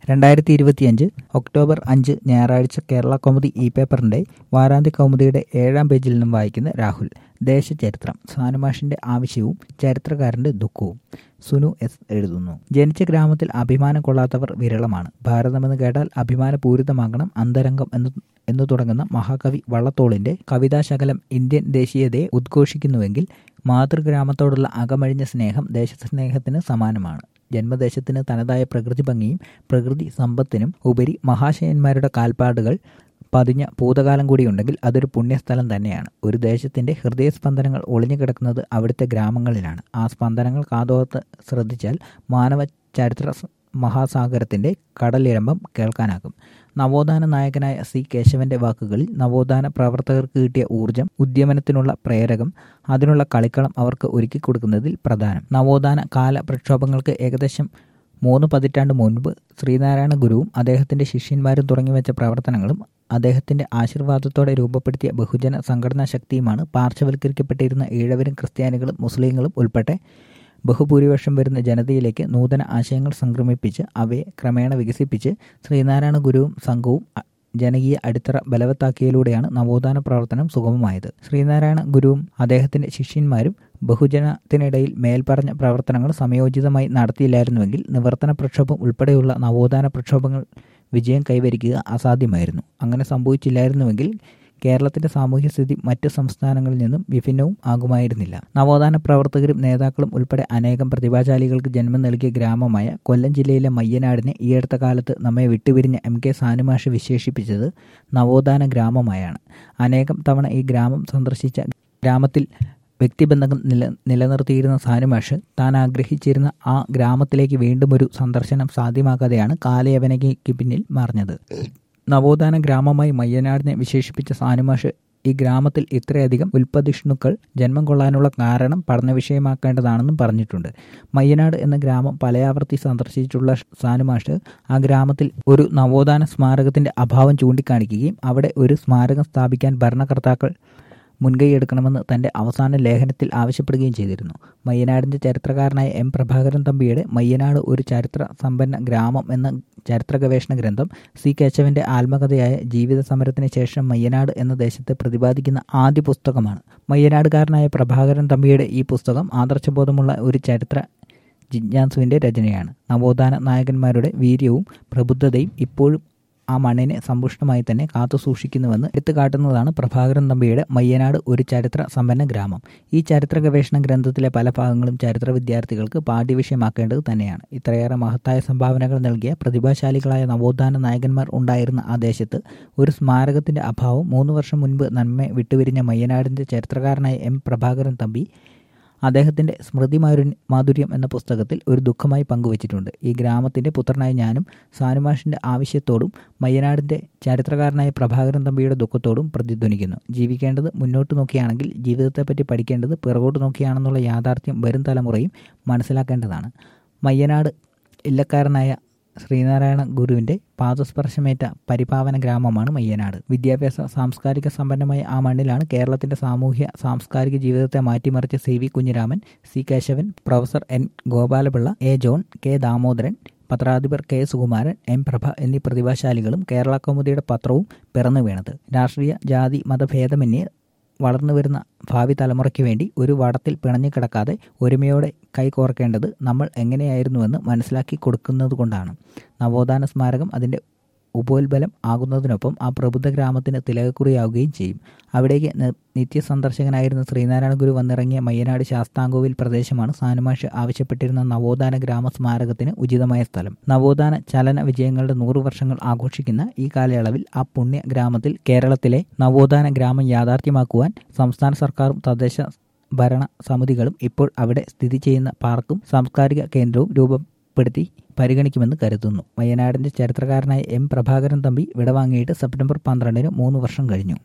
രണ്ടായിരത്തി ഇരുപത്തിയഞ്ച് ഒക്ടോബർ അഞ്ച് ഞായറാഴ്ച കേരള കൗമുദി ഇ പേപ്പറിന്റെ വാരാന്ത്യ കൗമുദിയുടെ ഏഴാം പേജിൽ നിന്നും വായിക്കുന്ന രാഹുൽ ദേശചരിത്രം സാനുമാഷിന്റെ ആവശ്യവും ചരിത്രകാരന്റെ ദുഃഖവും സുനു എസ് എഴുതുന്നു ജനിച്ച ഗ്രാമത്തിൽ അഭിമാനം കൊള്ളാത്തവർ വിരളമാണ് ഭാരതമെന്ന് കേട്ടാൽ അഭിമാനപൂരിതമാകണം അന്തരംഗം എന്ന് എന്നു തുടങ്ങുന്ന മഹാകവി വള്ളത്തോളിന്റെ കവിതാശകലം ഇന്ത്യൻ ദേശീയതയെ ഉദ്ഘോഷിക്കുന്നുവെങ്കിൽ മാതൃഗ്രാമത്തോടുള്ള അകമഴിഞ്ഞ സ്നേഹം ദേശസ്നേഹത്തിന് സമാനമാണ് ജന്മദേശത്തിന് തനതായ പ്രകൃതി ഭംഗിയും പ്രകൃതി സമ്പത്തിനും ഉപരി മഹാശയന്മാരുടെ കാൽപ്പാടുകൾ പതിഞ്ഞ ഭൂതകാലം കൂടിയുണ്ടെങ്കിൽ അതൊരു പുണ്യസ്ഥലം തന്നെയാണ് ഒരു ദേശത്തിന്റെ ഹൃദയസ്പന്ദനങ്ങൾ ഒളിഞ്ഞു കിടക്കുന്നത് അവിടുത്തെ ഗ്രാമങ്ങളിലാണ് ആ സ്പന്ദനങ്ങൾ കാതോർത്ത് ശ്രദ്ധിച്ചാൽ മാനവ ചരിത്ര മഹാസാഗരത്തിന്റെ കടലിരമ്പം കേൾക്കാനാകും നവോത്ഥാന നായകനായ സി കേശവന്റെ വാക്കുകളിൽ നവോത്ഥാന പ്രവർത്തകർക്ക് കിട്ടിയ ഊർജം ഉദ്യമനത്തിനുള്ള പ്രേരകം അതിനുള്ള കളിക്കളം അവർക്ക് ഒരുക്കി കൊടുക്കുന്നതിൽ പ്രധാനം നവോത്ഥാന കാല പ്രക്ഷോഭങ്ങൾക്ക് ഏകദേശം മൂന്ന് പതിറ്റാണ്ട് മുൻപ് ശ്രീനാരായണ ഗുരുവും അദ്ദേഹത്തിന്റെ ശിഷ്യന്മാരും തുടങ്ങിവെച്ച പ്രവർത്തനങ്ങളും അദ്ദേഹത്തിന്റെ ആശീർവാദത്തോടെ രൂപപ്പെടുത്തിയ ബഹുജന സംഘടനാ ശക്തിയുമാണ് പാർശ്വവൽക്കരിക്കപ്പെട്ടിരുന്ന ഈഴവരും ക്രിസ്ത്യാനികളും മുസ്ലിങ്ങളും ഉൾപ്പെടെ ബഹുഭൂരിപക്ഷം വരുന്ന ജനതയിലേക്ക് നൂതന ആശയങ്ങൾ സംക്രമിപ്പിച്ച് അവയെ ക്രമേണ വികസിപ്പിച്ച് ശ്രീനാരായണ ഗുരുവും സംഘവും ജനകീയ അടിത്തറ ബലവത്താക്കിയതിലൂടെയാണ് നവോത്ഥാന പ്രവർത്തനം സുഗമമായത് ശ്രീനാരായണ ഗുരുവും അദ്ദേഹത്തിന്റെ ശിഷ്യന്മാരും ബഹുജനത്തിനിടയിൽ മേൽപ്പറഞ്ഞ പ്രവർത്തനങ്ങൾ സമയോചിതമായി നടത്തിയില്ലായിരുന്നുവെങ്കിൽ നിവർത്തന പ്രക്ഷോഭം ഉൾപ്പെടെയുള്ള നവോത്ഥാന പ്രക്ഷോഭങ്ങൾ വിജയം കൈവരിക്കുക അസാധ്യമായിരുന്നു അങ്ങനെ സംഭവിച്ചില്ലായിരുന്നുവെങ്കിൽ കേരളത്തിന്റെ സാമൂഹ്യ സ്ഥിതി മറ്റ് സംസ്ഥാനങ്ങളിൽ നിന്നും വിഭിന്നവും ആകുമായിരുന്നില്ല നവോത്ഥാന പ്രവർത്തകരും നേതാക്കളും ഉൾപ്പെടെ അനേകം പ്രതിഭാശാലികൾക്ക് ജന്മം നൽകിയ ഗ്രാമമായ കൊല്ലം ജില്ലയിലെ മയ്യനാടിനെ ഈ അടുത്ത കാലത്ത് നമ്മെ വിട്ടുപിരിഞ്ഞ എം കെ സാനുമാഷ് വിശേഷിപ്പിച്ചത് നവോത്ഥാന ഗ്രാമമായാണ് അനേകം തവണ ഈ ഗ്രാമം സന്ദർശിച്ച ഗ്രാമത്തിൽ വ്യക്തിബന്ധങ്ങൾ നില നിലനിർത്തിയിരുന്ന സാനുമാഷ് താൻ ആഗ്രഹിച്ചിരുന്ന ആ ഗ്രാമത്തിലേക്ക് വീണ്ടും ഒരു സന്ദർശനം സാധ്യമാക്കാതെയാണ് കാലയവനയ്ക്ക് പിന്നിൽ മറിഞ്ഞത് നവോത്ഥാന ഗ്രാമമായി മയ്യനാടിനെ വിശേഷിപ്പിച്ച സാനുമാഷ് ഈ ഗ്രാമത്തിൽ ഇത്രയധികം ഉൽപ്പതിഷ്ണുക്കൾ ജന്മം കൊള്ളാനുള്ള കാരണം പഠന വിഷയമാക്കേണ്ടതാണെന്നും പറഞ്ഞിട്ടുണ്ട് മയ്യനാട് എന്ന ഗ്രാമം പലയാവർത്തി സന്ദർശിച്ചിട്ടുള്ള സാനുമാഷ് ആ ഗ്രാമത്തിൽ ഒരു നവോത്ഥാന സ്മാരകത്തിന്റെ അഭാവം ചൂണ്ടിക്കാണിക്കുകയും അവിടെ ഒരു സ്മാരകം സ്ഥാപിക്കാൻ ഭരണകർത്താക്കൾ മുൻകൈയെടുക്കണമെന്ന് തന്റെ അവസാന ലേഖനത്തിൽ ആവശ്യപ്പെടുകയും ചെയ്തിരുന്നു മയ്യനാടിന്റെ ചരിത്രകാരനായ എം പ്രഭാകരൻ തമ്പിയുടെ മയ്യനാട് ഒരു ചരിത്ര സമ്പന്ന ഗ്രാമം എന്ന ചരിത്ര ഗവേഷണ ഗ്രന്ഥം സി കേശവന്റെ ആത്മകഥയായ ജീവിത സമരത്തിന് ശേഷം മയ്യനാട് എന്ന ദേശത്തെ പ്രതിപാദിക്കുന്ന ആദ്യ പുസ്തകമാണ് മയ്യനാടുകാരനായ പ്രഭാകരൻ തമ്പിയുടെ ഈ പുസ്തകം ആദർശബോധമുള്ള ഒരു ചരിത്ര ജിജ്ഞാസുവിന്റെ രചനയാണ് നവോത്ഥാന നായകന്മാരുടെ വീര്യവും പ്രബുദ്ധതയും ഇപ്പോഴും ആ മണ്ണിനെ സമ്പുഷ്ടമായി തന്നെ കാത്തു സൂക്ഷിക്കുന്നുവെന്ന് എടുത്തു കാട്ടുന്നതാണ് പ്രഭാകരൻ തമ്പിയുടെ മയ്യനാട് ഒരു ചരിത്ര സമ്പന്ന ഗ്രാമം ഈ ചരിത്ര ഗവേഷണ ഗ്രന്ഥത്തിലെ പല ഭാഗങ്ങളും ചരിത്ര വിദ്യാർത്ഥികൾക്ക് പാഠ്യവിഷയമാക്കേണ്ടത് തന്നെയാണ് ഇത്രയേറെ മഹത്തായ സംഭാവനകൾ നൽകിയ പ്രതിഭാശാലികളായ നവോത്ഥാന നായകന്മാർ ഉണ്ടായിരുന്ന ആ ദേശത്ത് ഒരു സ്മാരകത്തിന്റെ അഭാവം മൂന്ന് വർഷം മുൻപ് നന്മ വിട്ടുപിരിഞ്ഞ മയ്യനാടിന്റെ ചരിത്രകാരനായ എം പ്രഭാകരൻ തമ്പി അദ്ദേഹത്തിന്റെ സ്മൃതി മാധുര്യം എന്ന പുസ്തകത്തിൽ ഒരു ദുഃഖമായി പങ്കുവച്ചിട്ടുണ്ട് ഈ ഗ്രാമത്തിന്റെ പുത്രനായ ഞാനും സാനുമാഷിന്റെ ആവശ്യത്തോടും മയ്യനാടിന്റെ ചരിത്രകാരനായ പ്രഭാകരൻ തമ്പിയുടെ ദുഃഖത്തോടും പ്രതിധ്വനിക്കുന്നു ജീവിക്കേണ്ടത് മുന്നോട്ട് നോക്കിയാണെങ്കിൽ ജീവിതത്തെപ്പറ്റി പഠിക്കേണ്ടത് പിറകോട്ട് നോക്കിയാണെന്നുള്ള യാഥാർത്ഥ്യം വരും തലമുറയും മനസ്സിലാക്കേണ്ടതാണ് മയ്യനാട് ഇല്ലക്കാരനായ ശ്രീനാരായണ ഗുരുവിന്റെ പാദസ്പർശമേറ്റ പരിപാവന ഗ്രാമമാണ് മയ്യനാട് വിദ്യാഭ്യാസ സാംസ്കാരിക സമ്പന്നമായ ആ മണ്ണിലാണ് കേരളത്തിന്റെ സാമൂഹ്യ സാംസ്കാരിക ജീവിതത്തെ മാറ്റിമറിച്ച C V Kunhiraman C Kesavan professor N Gopalapillai A John K Damodaran പത്രാധിപർ കെ സുകുമാരൻ എം പ്രഭ എന്നീ പ്രതിഭാശാലികളും കേരള കൗമുദിയുടെ പത്രവും പിറന്നു വീണത് രാഷ്ട്രീയ ജാതി മതഭേദമന്യേ വളർന്നു വരുന്ന ഭാവി തലമുറയ്ക്ക് വേണ്ടി ഒരു വടത്തിൽ പിണഞ്ഞു കിടക്കാതെ ഒരുമയോടെ കൈകോർക്കേണ്ടത് നമ്മൾ എങ്ങനെയായിരുന്നുവെന്ന് മനസ്സിലാക്കി കൊടുക്കുന്നതുകൊണ്ടാണ് നവോത്ഥാന സ്മാരകം അതിൻ്റെ ഉപോത്ബലം ആകുന്നതിനൊപ്പം ആ പ്രബുദ്ധ ഗ്രാമത്തിന് തിലകക്കുറിയാവുകയും ചെയ്യും അവിടേക്ക് നിത്യസന്ദർശകനായിരുന്ന ശ്രീനാരായണ ഗുരു വന്നിറങ്ങിയ മയ്യനാട് ശാസ്താംകോവിൽ പ്രദേശമാണ് സാനുമാഷ് ആവശ്യപ്പെട്ടിരുന്ന നവോത്ഥാന ഗ്രാമ സ്മാരകത്തിന് ഉചിതമായ സ്ഥലം നവോത്ഥാന ചലന വിജയങ്ങളുടെ നൂറു വർഷങ്ങൾ ആഘോഷിക്കുന്ന ഈ കാലയളവിൽ ആ പുണ്യ ഗ്രാമത്തിൽ കേരളത്തിലെ നവോത്ഥാന ഗ്രാമം യാഥാർത്ഥ്യമാക്കുവാൻ സംസ്ഥാന സർക്കാരും തദ്ദേശ ഭരണ സമിതികളും ഇപ്പോൾ അവിടെ സ്ഥിതി ചെയ്യുന്ന പാർക്കും സാംസ്കാരിക കേന്ദ്രവും രൂപപ്പെടുത്തി പരിഗണിക്കുമെന്ന് കരുതുന്നു വയനാടിന്റെ ചരിത്രകാരനായ എം പ്രഭാകരൻ തമ്പി വിടവാങ്ങിയിട്ട് സെപ്റ്റംബർ പന്ത്രണ്ടിന് മൂന്ന് വർഷം കഴിഞ്ഞു